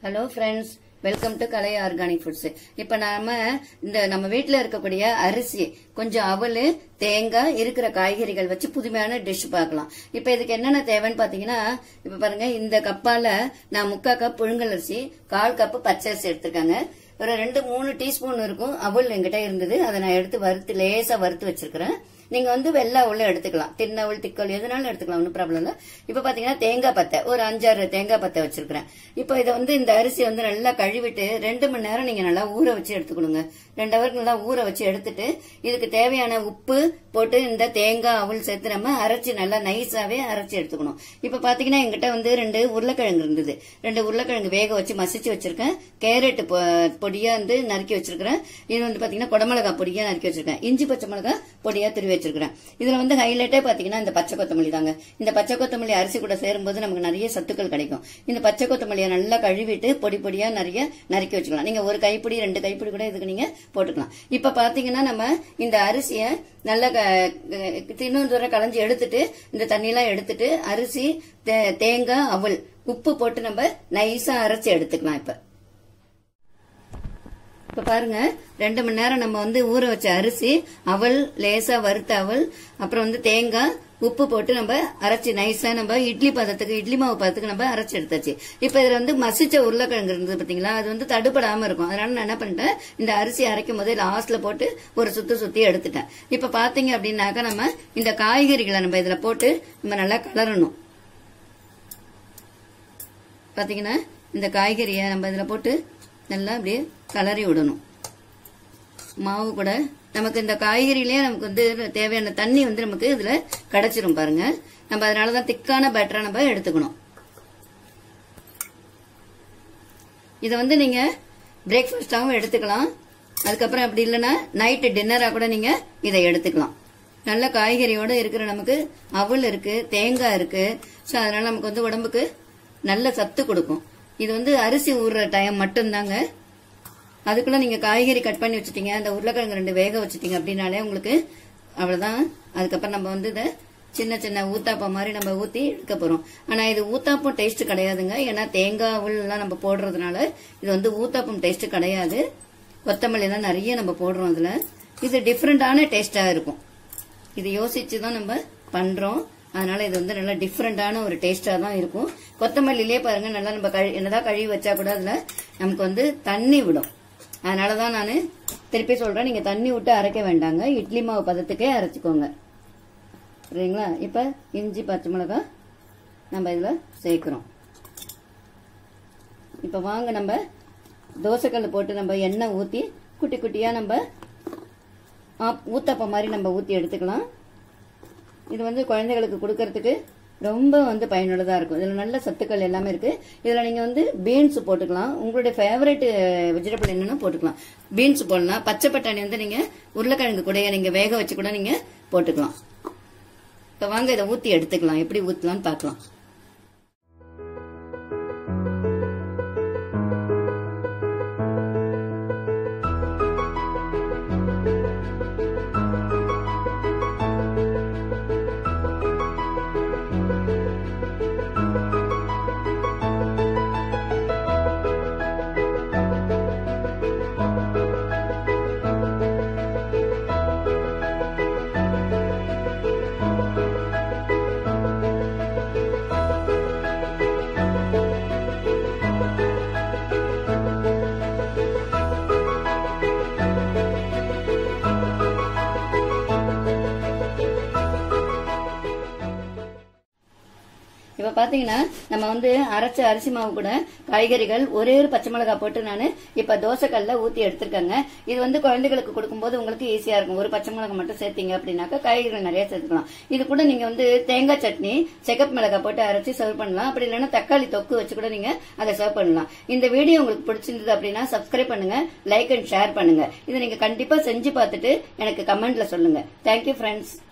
hello friends welcome to Kalai organic foods இப்ப நாம இந்த நம்ம வீட்ல இருக்கக்கூடிய அரிசி கொஞ்சம் அவல் தேங்காய் இருக்கிற காய்கறிகள் வச்சு புதுமையான டிஷ் பார்க்கலாம் இப்ப இதுக்கு என்னென்ன தேவைன்னு பாத்தீங்கன்னா இப்ப பாருங்க இந்த கப்பால நான் முக்கா கப் புழுங்கல் அரிசி கால் கப் பச்சை அரிசி எடுத்திருக்காங்க ஒரு ரெண்டு மூணு டீஸ்பூன் இருக்கும் அவல் என்கிட்ட இருந்தது அதை நான் எடுத்து வறுத்து லேசா வறுத்து வச்சிருக்கிறேன் நீங்க வந்து வெள்ளை அவள் எடுத்துக்கலாம் தின்னவள் திக்கவள் எதுனாலும் எடுத்துக்கலாம் ஒன்றும் ப்ராப்ளம் இல்லை இப்ப பாத்தீங்கன்னா தேங்காய் பத்தை ஒரு அஞ்சாறு தேங்காய் பத்தை வச்சிருக்கிறேன் இப்போ இதை வந்து இந்த அரிசி வந்து நல்லா கழுவிட்டு ரெண்டு மணி நேரம் நீங்க நல்லா ஊற வச்சு எடுத்துக்கணுங்க ரெண்டு ஹவருக்கு நல்லா ஊற வச்சு எடுத்துட்டு இதுக்கு தேவையான உப்பு போட்டு இந்த தேங்காய் அவள் சேர்த்து நம்ம அரைச்சி நல்லா நைஸாவே அரைச்சி எடுத்துக்கணும் இப்ப பாத்தீங்கன்னா எங்கிட்ட வந்து ரெண்டு உருளைக்கிழங்கு இருந்தது ரெண்டு உருளைக்கிழங்கு வேக வச்சு மசிச்சு வச்சிருக்கேன் கேரட் பொ- பொடியா வந்து நறுக்கி வச்சிருக்கிறேன் இது வந்து பாத்தீங்கன்னா குடமிளகா பொடியா நறுக்கி வச்சிருக்கேன் இஞ்சி பச்சை மிளகா பொடியா துருவி வச்சிருக்கிறேன் இதுல வந்து ஹைலைட்டே பாத்தீங்கன்னா இந்த பச்சை கொத்தமல்லி தாங்க இந்த பச்சை கொத்தமல்லி அரிசி கூட சேரும்போது நமக்கு நிறைய சத்துக்கள் கிடைக்கும் இந்த பச்சை கொத்தமல்லியை நல்லா கழுவிட்டு பொடி பொடியா நிறைய நறுக்கி வச்சுக்கலாம் நீங்க ஒரு கைப்பிடி ரெண்டு கைப்பிடி கூட இதுக்கு நீங்க போட்டுக்கலாம் இப்ப பாத்தீங்கன்னா நம்ம இந்த அரிசியை நல்லா தின்னு தூரம் களைஞ்சி எடுத்துட்டு இந்த தண்ணியெல்லாம் எடுத்துட்டு அரிசி தே- தேங்காய் அவல் உப்பு போட்டு நம்ம நைஸா அரைச்சு எடுத்துக்கலாம் இப்ப இப்ப பாருங்க ரெண்டு மணி நேரம் நம்ம வந்து ஊற வச்ச அரிசி அவல் லேசா வறுத்த அவல் அப்புறம் வந்து தேங்காய் உப்பு போட்டு நம்ம அரைச்சி நைஸா நம்ம இட்லி பதத்துக்கு இட்லி மாவு பதத்துக்கு நம்ம அரைச்சு எடுத்தாச்சு இப்ப இதுல வந்து மசிச்ச உருளைக்கிழங்கு இருந்தது பாத்தீங்களா அது வந்து தடுப்படாம இருக்கும் அதனால நான் என்ன பண்ணிட்டேன் இந்த அரிசி அரைக்கும் போதே லாஸ்ட்ல போட்டு ஒரு சுத்து சுத்தி எடுத்துட்டேன் இப்ப பாத்தீங்க அப்படின்னாக்கா நம்ம இந்த காய்கறிகளை நம்ம இதுல போட்டு நம்ம நல்லா கலரணும் பாத்தீங்கன்னா இந்த காய்கறியை நம்ம இதுல போட்டு நல்லா அப்படியே கலரி விடணும் மாவு கூட நமக்கு இந்த காய்கறியிலே நமக்கு வந்து தேவையான தண்ணி வந்து நமக்கு இதுல கிடைச்சிரும் பாருங்க நம்ம அதனாலதான் திக்கான பேட்டரா நம்ம எடுத்துக்கணும் இதை வந்து நீங்க பிரேக்ஃபாஸ்டாவும் எடுத்துக்கலாம் அதுக்கப்புறம் அப்படி இல்லைன்னா நைட்டு டின்னரா கூட நீங்க இதை எடுத்துக்கலாம் நல்ல காய்கறியோட இருக்கிற நமக்கு அவல் இருக்கு தேங்காய் இருக்கு ஸோ அதனால நமக்கு வந்து உடம்புக்கு நல்ல சத்து கொடுக்கும் இது வந்து அரிசி ஊறுற டைம் மட்டும்தாங்க அதுக்குள்ள நீங்க காய்கறி கட் பண்ணி வச்சுட்டீங்க அந்த உருளைக்கிழங்கு ரெண்டு வேக வச்சுட்டீங்க அப்படின்னாலே உங்களுக்கு அவ்வளவுதான் அதுக்கப்புறம் நம்ம வந்து இதை சின்ன சின்ன ஊத்தாப்பம் மாதிரி நம்ம ஊத்தி எடுக்க போறோம் ஆனா இது ஊத்தாப்பம் டேஸ்ட் கிடையாதுங்க ஏன்னா தேங்காய் உள் எல்லாம் நம்ம போடுறதுனால இது வந்து ஊத்தாப்பம் டேஸ்ட் கிடையாது கொத்தமல்லி எல்லாம் நிறைய நம்ம போடுறோம் அதுல இது டிஃப்ரெண்டான டேஸ்டா இருக்கும் இது யோசிச்சு தான் நம்ம பண்றோம் அதனால இது வந்து நல்லா டிஃப்ரெண்டான ஒரு டேஸ்டா தான் இருக்கும் கொத்தமல்லிலே பாருங்க நல்லா நம்ம கழு என்னதான் கழுவி வச்சா கூட அதுல நமக்கு வந்து தண்ணி விடும் அதனாலதான் நான் திருப்பி சொல்றேன் நீங்க தண்ணி விட்டு அரைக்க வேண்டாங்க இட்லி மாவு பதத்துக்கே அரைச்சிக்கோங்க சரிங்களா இப்ப இஞ்சி பச்சை மிளகாய் நம்ம இதுல சேர்க்கிறோம் இப்ப வாங்க நம்ம தோசைக்கல் போட்டு நம்ம எண்ணெய் ஊத்தி குட்டி குட்டியா நம்ம ஆப்- ஊத்தப்பம் மாதிரி நம்ம ஊத்தி எடுத்துக்கலாம் இது வந்து குழந்தைகளுக்கு கொடுக்கறதுக்கு ரொம்ப வந்து பயனுள்ளதா இருக்கும் இதுல நல்ல சத்துக்கள் எல்லாமே இருக்கு இதுல நீங்க வந்து பீன்ஸ் போட்டுக்கலாம் உங்களுடைய ஃபேவரட் வெஜிடபிள் என்னன்னா போட்டுக்கலாம் பீன்ஸ் போடலாம் பச்சை பட்டாணி வந்து நீங்க உருளைக்கிழங்கு கூட நீங்க வேக வச்சு கூட நீங்க போட்டுக்கலாம் இப்ப வாங்க இதை ஊத்தி எடுத்துக்கலாம் எப்படி ஊத்தலாம்னு பார்க்கலாம் இப்ப பாத்தீங்கன்னா நம்ம வந்து அரைச்ச அரிசி மாவு கூட காய்கறிகள் ஒரே ஒரு பச்சை மிளகாய் போட்டு நான் இப்ப தோசைக்கல்ல ஊத்தி எடுத்திருக்கேங்க இது வந்து குழந்தைகளுக்கு கொடுக்கும்போது உங்களுக்கு ஈஸியா இருக்கும் ஒரு பச்சை மிளகாய் மட்டும் சேர்த்தீங்க அப்படின்னாக்கா காய்கறிகள் நிறைய சேர்த்துக்கலாம் இது கூட நீங்க வந்து தேங்காய் சட்னி செகப் மிளகாய் போட்டு அரைச்சு சர்வ் பண்ணலாம் அப்படி இல்லைன்னா தக்காளி தொக்கு வச்சு கூட நீங்க அதை சர்வ் பண்ணலாம் இந்த வீடியோ உங்களுக்கு பிடிச்சிருந்தது அப்படின்னா சப்ஸ்கிரைப் பண்ணுங்க லைக் அண்ட் ஷேர் பண்ணுங்க இதை நீங்க கண்டிப்பா செஞ்சு பார்த்துட்டு எனக்கு கமெண்ட்ல சொல்லுங்க தேங்க்யூ ஃப்ரெண்ட்ஸ்